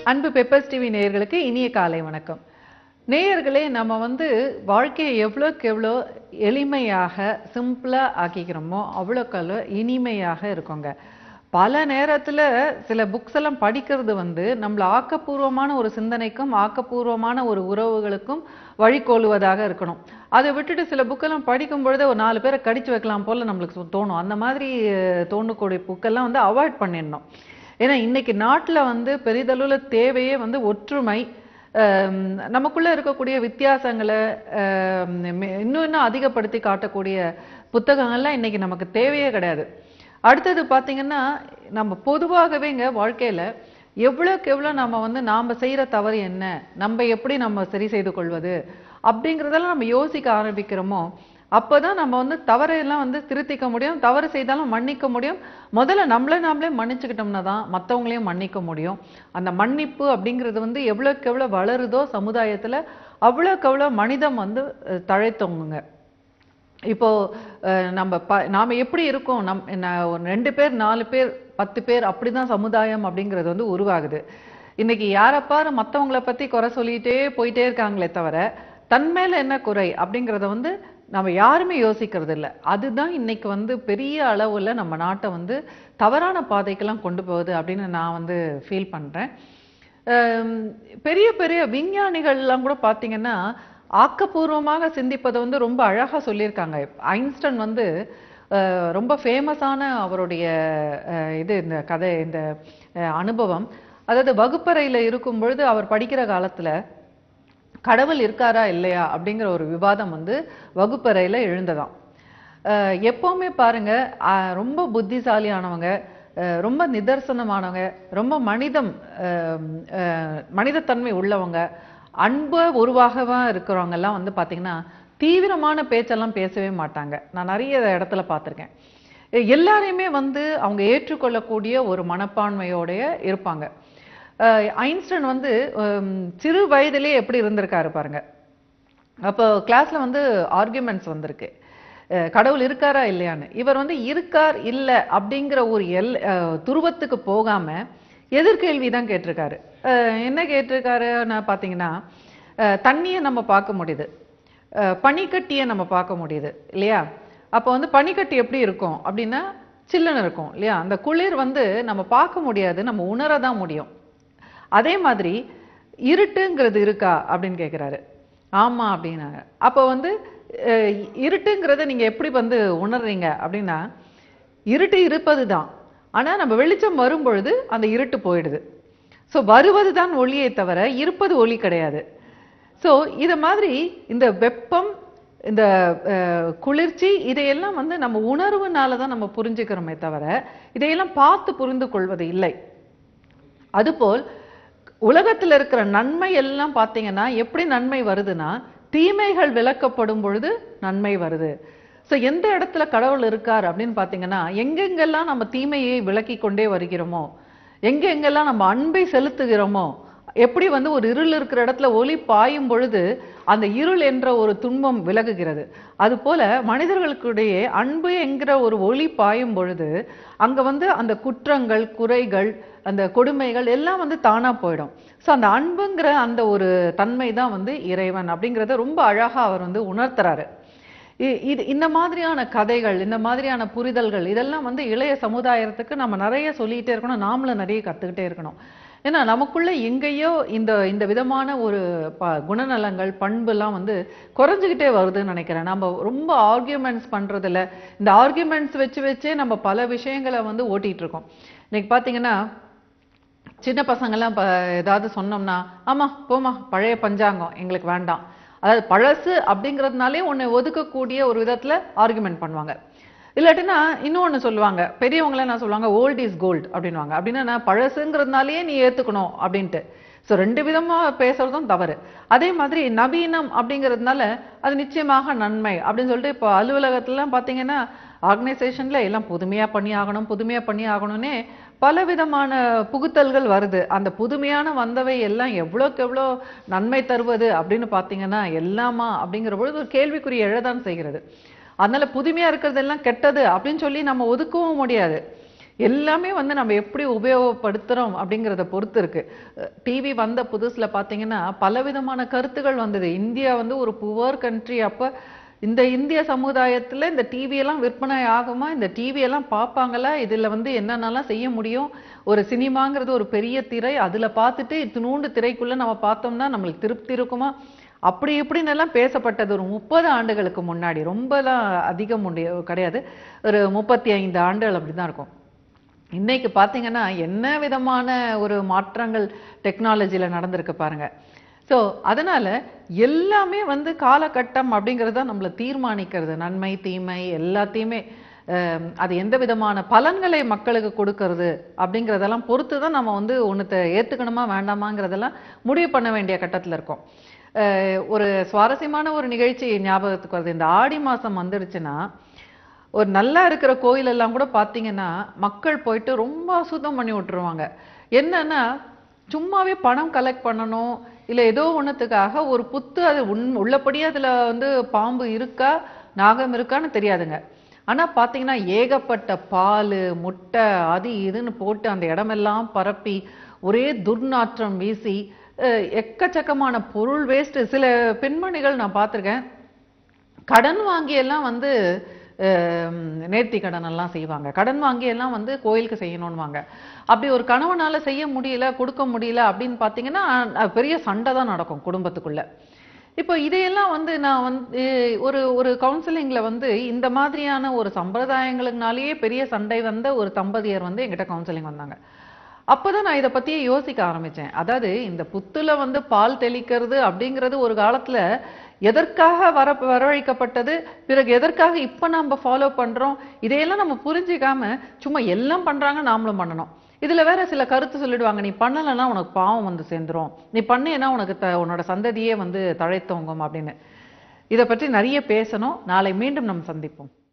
அன்பு peppers TV நேயர்களுக்கு இனிய காலை வணக்கம் நேயர்களே நம்ம வந்து வாழ்க்கையை எவ்வளோக்கு எவ்வளோ எளிமையாக சிம்பிளாக ஆக்கிக்கிறோமோ அவ்வளோக்கு அவ்வளோ இனிமையாக இருக்குங்க பல நேரத்தில் சில புக்ஸ் எல்லாம் படிக்கிறது வந்து நம்மள ஆக்கப்பூர்வமான ஒரு சிந்தனைக்கும் ஆக்கப்பூர்வமான ஒரு உறவுகளுக்கும் வழிகோலுவதாக இருக்கணும் அதை விட்டுட்டு சில புக்கெல்லாம் படிக்கும் பொழுதே ஒரு நாலு பேரை கடிச்சு வைக்கலாம் போல நம்மளுக்கு தோணும் அந்த மாதிரி அஹ், தோணக்கூடிய புக்கெல்லாம் வந்து அவாய்ட் பண்ணிடணும் ஏன்னா இன்னைக்கு நாட்டில் வந்து பெரிதளவில் தேவையே வந்து ஒற்றுமை ஆம், நமக்குள்ள இருக்கக்கூடிய வித்தியாசங்களை ஆம், மெ- இன்னும் இன்னும் அதிகப்படுத்தி காட்டக்கூடிய புத்தகங்கள்லாம் இன்னைக்கு நமக்கு தேவையே கிடையாது அடுத்தது பார்த்தீங்கன்னா நம்ம பொதுவாகவேங்க வாழ்க்கையில எவ்வளோக்கு எவ்வளோ நம்ம வந்து நாம் செய்கிற தவறு என்ன நம்ம எப்படி நம்ம சரி செய்து கொள்வது அப்படிங்கிறதெல்லாம் நம்ம யோசிக்க ஆரம்பிக்கிறோமோ அப்பதான் நம்ம வந்து தவறையெல்லாம் வந்து திருத்திக்க முடியும் தவறு செய்தாலும் மன்னிக்க முடியும் முதல்ல நம்மளை நாமளே மன்னிச்சுக்கிட்டோம்னா தான் மற்றவங்களையும் மன்னிக்க முடியும் அந்த மன்னிப்பு அப்படிங்கிறது வந்து எவ்வளோக்கு எவ்வளோ வளருதோ சமுதாயத்துல அவ்வளோக்கு எவ்வளோ மனிதம் வந்து அஹ், தழைத்தோங்குங்க இப்போ அஹ், நம்ம ப நாம எப்படி இருக்கோம் நம் ந- ஒரு ரெண்டு பேர் நாலு பேர் பத்து பேர் அப்படிதான் சமுதாயம் அப்படிங்கிறது வந்து உருவாகுது இன்னைக்கு யாரை பாரு மற்றவங்கள பத்தி குறை சொல்லிட்டே போயிட்டே இருக்காங்களே தவிர தன் மேல என்ன குறை அப்படிங்கிறத வந்து நம்ம யாருமே யோசிக்கிறது இல்ல அதுதான் இன்னைக்கு வந்து பெரிய அளவுல நம்ம நாட்டை வந்து தவறான பாதைக்கெல்லாம் கொண்டு போகுது அப்படின்னு நான் வந்து ஃபீல் பண்றேன் அம், பெரிய பெரிய விஞ்ஞானிகள்லாம் கூட பார்த்தீங்கன்னா ஆக்கப்பூர்வமாக சிந்திப்பதை வந்து ரொம்ப அழகா சொல்லியிருக்காங்க ஐன்ஸ்டன் வந்து அஹ், ரொம்ப ஃபேமஸான அவருடைய அஹ், இது இந்த கதை இந்த அஹ், அனுபவம் அதாவது வகுப்பறையில இருக்கும் பொழுது அவர் படிக்கிற காலத்துல கடவுள் இருக்காரா இல்லையா அப்படிங்கிற ஒரு விவாதம் வந்து வகுப்பறையில எழுந்ததாம் அஹ் எப்பவுமே பாருங்க அஹ் ரொம்ப புத்திசாலியானவங்க அஹ் ரொம்ப நிதர்சனமானவங்க ரொம்ப மனிதம் அஹ் அஹ் மனிதத்தன்மை உள்ளவங்க அன்பு உருவாகவா இருக்கிறவங்க எல்லாம் வந்து பாத்தீங்கன்னா தீவிரமான பேச்செல்லாம் பேசவே மாட்டாங்க நான் நிறைய இடத்துல பார்த்திருக்கேன் எல்லாரையுமே வந்து அவங்க ஏற்றுக்கொள்ளக்கூடிய ஒரு மனப்பான்மையோடைய இருப்பாங்க அஹ் ஐன்ஸ்டைன் வந்து ஹம், சிறு வயதிலேயே எப்படி இருந்திருக்காரு பாருங்க அப்போ கிளாஸ்ல வந்து ஆர்குமெண்ட்ஸ் வந்திருக்கு அஹ் கடவுள் இருக்காரா இல்லையான்னு இவர் வந்து இருக்கார் இல்ல அப்படிங்கிற ஒரு எல் அஹ் துருவத்துக்கு போகாம எதிர்கேள்வி தான் கேட்டிருக்காரு அஹ் என்ன கேட்டிருக்காரு நான் பார்த்தீங்கன்னா அஹ் தண்ணியை நம்ம பார்க்க முடியுது அஹ் பனிக்கட்டியை நம்ம பார்க்க முடியுது இல்லையா அப்போ வந்து பனிக்கட்டி எப்படி இருக்கும் அப்படின்னா சில்லுன்னு இருக்கும் இல்லையா அந்த குளிர் வந்து நம்ம பார்க்க முடியாது நம்ம உணர தான் முடியும் அதே மாதிரி இருட்டுங்கிறது இருக்கா அப்படின்னு கேட்குறாரு ஆமா அப்படின்னாங்க அப்போ வந்து அஹ், இருட்டுங்கிறத நீங்க எப்படி வந்து உணர்றீங்க அப்படின்னா இருட்டு இருப்பது தான் ஆனா நம்ம வெளிச்சம் வரும் பொழுது அந்த இருட்டு போயிடுது ஸோ வருவது தான் ஒளியே தவிர இருப்பது ஒளி கிடையாது ஸோ இதை மாதிரி இந்த வெப்பம் இந்த அஹ், குளிர்ச்சி இதையெல்லாம் வந்து நம்ம உணர்வுனால தான் நம்ம புரிஞ்சுக்கிறோமே தவிர இதையெல்லாம் பார்த்து புரிந்து கொள்வது இல்லை அதுபோல் உலகத்துல இருக்கிற நன்மை எல்லாம் பார்த்தீங்கன்னா எப்படி நன்மை வருதுன்னா தீமைகள் விளக்கப்படும் பொழுது நன்மை வருது ஸோ எந்த இடத்துல கடவுள் இருக்கார் அப்படின்னு பார்த்தீங்கன்னா எங்கெங்கெல்லாம் நம்ம தீமையை விளக்கி கொண்டே வருகிறோமோ எங்கெங்கெல்லாம் நம்ம அன்பை செலுத்துகிறோமோ எப்படி வந்து ஒரு இருள் இருக்கிற இடத்துல ஒளி பாயும் பொழுது அந்த இருள் என்ற ஒரு துன்பம் விலகுகிறது அதுபோல மனிதர்களுக்கிடையே அன்பு என்கிற ஒரு ஒளி பாயும் பொழுது அங்க வந்து அந்த குற்றங்கள் குறைகள் அந்த கொடுமைகள் எல்லாம் வந்து தானா போயிடும் ஸோ அந்த அன்புங்கிற அந்த ஒரு தன்மை தான் வந்து இறைவன் அப்படிங்கிறத ரொம்ப அழகா அவர் வந்து உணர்த்துறாரு இ- இது இந்த மாதிரியான கதைகள் இந்த மாதிரியான புரிதல்கள் இதெல்லாம் வந்து இளைய சமுதாயத்துக்கு நம்ம நிறைய சொல்லிட்டே இருக்கணும் நாமளும் நிறைய கத்துக்கிட்டே இருக்கணும் ஏன்னா நமக்குள்ள எங்கேயோ இந்த இந்த விதமான ஒரு ப குணநலங்கள் பண்புலாம் வந்து குறைஞ்சிக்கிட்டே வருதுன்னு நினைக்கிறேன் நம்ம ரொம்ப ஆர்கியூமெண்ட்ஸ் பண்றதுல இந்த ஆர்கியூமெண்ட்ஸ் வச்சு வச்சே நம்ம பல விஷயங்களை வந்து ஓட்டிட்டு இருக்கோம் இன்னைக்கு பாத்தீங்கன்னா சின்ன பசங்கெல்லாம் இப்போ ஏதாவது சொன்னோம்னா ஆமா போமா பழைய பஞ்சாங்கம் எங்களுக்கு வேண்டாம் அதாவது பழசு அப்படிங்கிறதுனாலே ஒண்ணு ஒதுக்கக்கூடிய ஒரு விதத்துல ஆர்குமெண்ட் பண்ணுவாங்க இல்லாட்டினா இன்னொன்னு சொல்லுவாங்க பெரியவங்கள என்ன சொல்லுவாங்க ஓல்ட் இஸ் கோல்ட் அப்படின்னுவாங்க அப்படின்னா என்ன, பழசுங்கிறதுனாலயே நீ ஏத்துக்கணும் அப்படின்ட்டு ஸோ ரெண்டு விதமா பேசுறதும் தவறு அதே மாதிரி நவீனம் அப்படிங்கிறதுனால அது நிச்சயமாக நன்மை அப்படின்னு சொல்லிட்டு இப்போ அலுவலகத்துலலாம் பார்த்தீங்கன்னா ஆர்கனைசேஷன்ல எல்லாம் புதுமையா பண்ணி ஆகணும் புதுமையா பண்ணி ஆகணும்னே பல விதமான புகுத்தல்கள் வருது அந்த புதுமையான வந்தவை எல்லாம் எவ்வளோக்கு எவ்வளோ நன்மை தருவது அப்படின்னு பார்த்தீங்கன்னா எல்லாமா அப்படிங்கிற பொழுது ஒரு கேள்விக்குறி எழதான் செய்கிறது அதனால புதுமையா இருக்கிறதெல்லாம் கெட்டது அப்படின்னு சொல்லி நம்ம ஒதுக்கவும் முடியாது எல்லாமே வந்து நம்ம எப்படி உபயோகப்படுத்துறோம் அப்படிங்கிறத பொறுத்து இருக்கு டிவி வந்த புதுசுல பாத்தீங்கன்னா பலவிதமான கருத்துகள் வந்தது இந்தியா வந்து ஒரு புவர் கண்ட்ரி அப்ப இந்த இந்திய சமுதாயத்துல இந்த டிவி எல்லாம் விற்பனை ஆகுமா இந்த டிவி எல்லாம் பார்ப்பாங்களா இதுல வந்து என்னென்னலாம் செய்ய முடியும் ஒரு சினிமாங்கிறது ஒரு பெரிய திரை அதுல பார்த்துட்டு இத்தினூண்டு திரைக்குள்ள நம்ம பார்த்தோம்னா நம்மளுக்கு திருப்தி இருக்குமா அப்படி இப்படின்னு எல்லாம் பேசப்பட்டது ஒரு முப்பது ஆண்டுகளுக்கு முன்னாடி ரொம்பலாம் அதிகம் உண்டு கிடையாது ஒரு முப்பத்தி ஐந்து ஆண்டுகள் அப்படிதான் இருக்கும் இன்னைக்கு பார்த்தீங்கன்னா என்ன விதமான ஒரு மாற்றங்கள் டெக்னாலஜியில் நடந்திருக்கு பாருங்க ஸோ அதனால எல்லாமே வந்து காலகட்டம் அப்படிங்கிறது தான் நம்மளை தீர்மானிக்கிறது நன்மை தீமை எல்லாத்தையுமே அஹ், அது எந்த விதமான பலன்களை மக்களுக்கு கொடுக்கறது அப்படிங்கிறதெல்லாம் பொறுத்து தான் நம்ம வந்து ஒன்றத்தை ஏற்றுக்கணுமா வேண்டாமாங்கிறதெல்லாம் முடிவு பண்ண வேண்டிய கட்டத்தில் இருக்கோம் அஹ், ஒரு சுவாரஸ்யமான ஒரு நிகழ்ச்சி ஞாபகத்துக்கு வருது இந்த ஆடி மாதம் வந்துடுச்சுன்னா ஒரு நல்லா இருக்கிற கோயில் எல்லாம் கூட பார்த்தீங்கன்னா மக்கள் போயிட்டு ரொம்ப அசுத்தம் பண்ணி விட்டுருவாங்க என்னன்னா சும்மாவே பணம் கலெக்ட் பண்ணணும் இல்லை ஏதோ ஒண்ணுத்துக்காக ஒரு புத்து அது உண் உள்ளபடியே அதுல வந்து பாம்பு இருக்கா நாகம் இருக்கான்னு தெரியாதுங்க ஆனா பார்த்தீங்கன்னா ஏகப்பட்ட பால் முட்டை அது இதுன்னு போட்டு அந்த இடமெல்லாம் பரப்பி ஒரே துர்நாற்றம் வீசி அஹ், எக்கச்சக்கமான பொருள் வேஸ்ட் சில பெண்மணிகள் நான் பார்த்திருக்கேன் கடன் வாங்கி எல்லாம் வந்து அஹ், நேர்த்தி கடன் எல்லாம் செய்வாங்க கடன் வாங்கி எல்லாம் வந்து கோயிலுக்கு செய்யணும்னுவாங்க அப்படி ஒரு கணவனால செய்ய முடியல கொடுக்க முடியல அப்படின்னு பார்த்தீங்கன்னா அஹ், பெரிய சண்டை தான் நடக்கும் குடும்பத்துக்குள்ள இப்போ இதையெல்லாம் வந்து நான் வந்து ஒரு ஒரு கவுன்சிலிங்ல வந்து இந்த மாதிரியான ஒரு சம்பிரதாயங்களுக்குனாலேயே பெரிய சண்டை வந்த ஒரு தம்பதியர் வந்து என்கிட்ட கவுன்சிலிங் வந்தாங்க அப்பதான் நான் இதை பத்தியே யோசிக்க ஆரம்பிச்சேன் அதாவது இந்த புத்துல வந்து பால் தெளிக்கிறது அப்படிங்கிறது ஒரு காலத்துல எதற்காக வர வரவழைக்கப்பட்டது பிறகு எதற்காக இப்ப நம்ம ஃபாலோ பண்றோம் இதையெல்லாம் நம்ம புரிஞ்சுக்காம சும்மா எல்லாம் பண்றாங்க நாமளும் பண்ணணும் இதுல வேற சில கருத்து சொல்லிடுவாங்க நீ பண்ணலைன்னா உனக்கு பாவம் வந்து சேர்ந்துரும் நீ பண்ணேன்னா உனக்கு த உன்னோட சந்ததியே வந்து தழைத்தோங்கும் அப்படின்னு இதை பற்றி நிறைய பேசணும் நாளை மீண்டும் நம்ம சந்திப்போம்